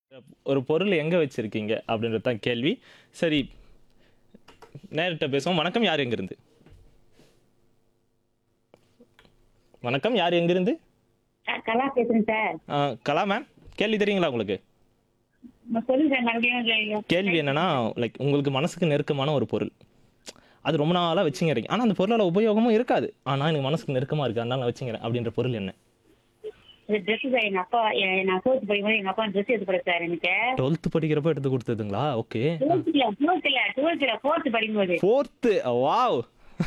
ஒரு பொருள் எங்க வச்சிருக்கீங்க அப்படின்றது தான் கேள்வி சரி நேரிட்ட பேசுவோம் வணக்கம் யார் எங்கிருந்து வணக்கம் யார் எங்கிருந்து சார் கலா பேசுறேன் சார் ஆ, கலா மேம் கேள்வி தெரியுங்களா உங்களுக்கு நான் சொல்லுங்க சார் மறுபடியும் கேள்வி என்னன்னா லைக் உங்களுக்கு மனசுக்கு நெருக்கமான ஒரு பொருள் அது ரொம்ப நாளாக வச்சுங்கிறீங்க ஆனால் அந்த பொருளால் உபயோகமும் இருக்காது ஆனால் எனக்கு மனசுக்கு நெருக்கமாக இருக்குது அதனால நான் வச்சுங்கிறேன் அப்படின்ற பொருள் என்ன ட்ரெஸ் சார் எங்க அப்பா எ- நான் ஃபோர்த் படிக்கும்போது எங்க அப்பா ட்ரெஸ் எடுத்து கொடுத்தாரு சார் எனக்கு டுவெல்த்து படிக்கிறப்ப எடுத்து கொடுத்ததுங்களா ஓகே டுவெல்த்ல டுவெல்த்ல டுவெல்த்ல ஃபோர்த் படிக்கும்போது ஃபோர்த்து வாவ்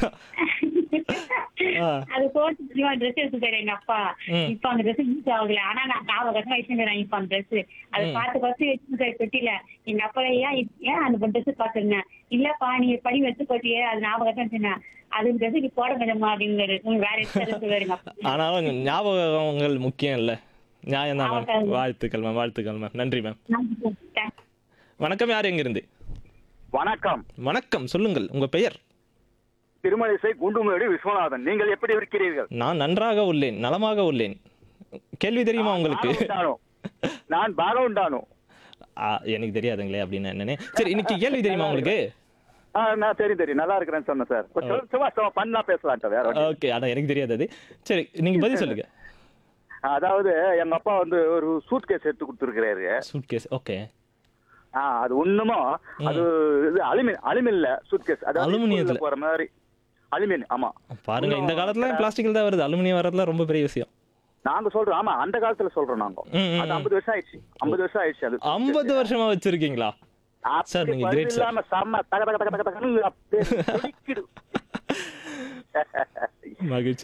அது ஃபோர்த் படிக்கும்போது ட்ரெஸ் எடுத்து தராரு எங்க அப்பா ம். இப்ப அந்த ட்ரெஸ் யூஸ் ஆகுதுல ஆனா நான் ஞாபகம் வச்சுக்கிறேன் இப்ப அந்த ட்ரெஸ் அது பார்த்து பார்த்து வச்சுருக்காரு பெட்டியில எங்க அப்பா ஏன் இப்- ஏன் அந்த ட்ரெஸ் பாத்துருந்தேன் இல்லப்பா நீ படி வச்சு போட்டியே அது ஞாபகம் வச்சுருந்தேன் அது ட்ரெஸ் நீ போட முடியுமா அப்படிங்கிறாரு உங்க வேற எடுத்து சொல்லுவாரு எங்க அப்பா ஆனாலும் ஞாபகங்கள் முக்கியம் இல்லை நியாயம் தான் மேம் ஆமாம். வாழ்த்துக்கள் மேம் வாழ்த்துக்கள் மேம் நன்றி மேம் நன்றி சார். தேங்க்ஸ். வணக்கம் யார் எங்கிருந்து வணக்கம் வணக்கம் சொல்லுங்கள் உங்கள் பெயர் திருமலிசை குண்டுமேடு விஸ்வநாதன் நீங்கள் எப்படி இருக்கிறீர்கள் நான் நன்றாக உள்ளேன் நலமாக உள்ளேன் கேள்வி தெரியுமா உங்களுக்கு பாகவுண்டானோ. நான் பாகவுண்டானோ ஆ, எனக்கு தெரியாதுங்களே அப்படின்னு என்னன்னு சரி இன்னைக்கு கேள்வி தெரியுமா உங்களுக்கு ஆ, நான் தெரியும் தெரியும் நல்லா இருக்கிறேன்னு சொன்னேன் சார் கொஞ்சம் சும்மா சும்மா பண்ணா பேசலான்ட்ட வேற ஒண்ணும் இல்ல. ஓகே அதான் எனக்கு தெரியாது அது சரி நீங்க பதில் சொல்லுங்க அதாவது எங்க அப்பா வந்து ஒரு சூட் கேஸ் எடுத்து கொடுத்துருக்கிறாரு சூட் கேஸ் ஓகே ஆ அது ஒண்ணுமோ அது இது அலுமின் அலுமின்ல சூட் கேஸ் அதாவது அலுமினியத்துல. ஸ்கூல்ல போற மாதிரி அலுமின் ஆமா பாருங்க இந்த காலத்துல பிளாஸ்டிக்ல தான் வருது அலுமினியம் வர்றதுல ரொம்ப பெரிய விஷயம் நாங்க சொல்றோம் ஆமா அந்த காலத்துல சொல்றோம் நாங்க ம், ம், அது ம். ஐம்பது வருஷம் ஆயிடுச்சு ஐம்பது வருஷம் ஆயிடுச்சு அது ஐம்பது வருஷமா வச்சிருக்கீங்களா அப்படி சார், நீங்க பதில் great, sir. இல்லாம செம்ம தக தக தக தக தகன்னு அப்படியே துடிக்குது. மகிழ்ச்சி